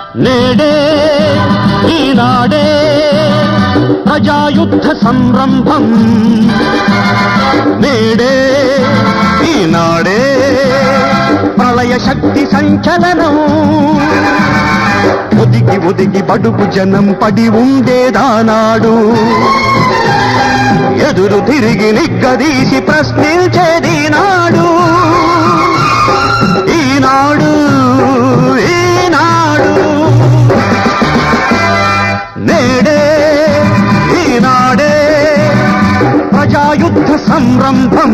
నేడే ఈనాడే ప్రజాయుద్ధ సంరంభం నేడే ఈనాడే ప్రళయ శక్తి సంచలనం ఒదిగి ఒదిగి బడుగు జనం పడి ఉండేదానాడు ఎదురు తిరిగి నిగ్గదీసి ప్రశ్నించేది నాడు ఈనాడు ఈనాడు నేడే ఈనాడే ప్రజాయుద్ధ సంరంభం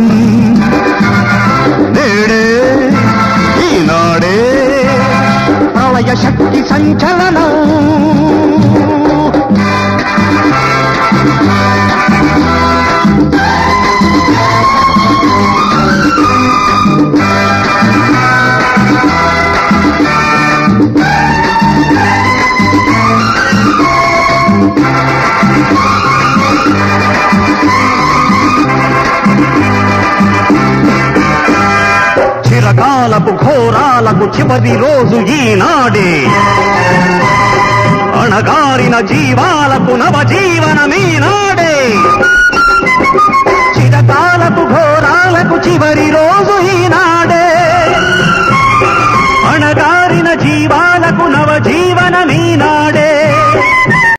నేడే ఈనాడే ప్రళయ శక్తి సంచలనం చిరకాలపు ఘోరాలకు చివరి రోజు ఈనాడే అణగారిన జీవాలకు నవజీవనమీనాడే చిరకాలపు ఘోరాలకు చివరి రోజు ఈనాడే అణగారిన జీవాలకు నవజీవనమీనాడే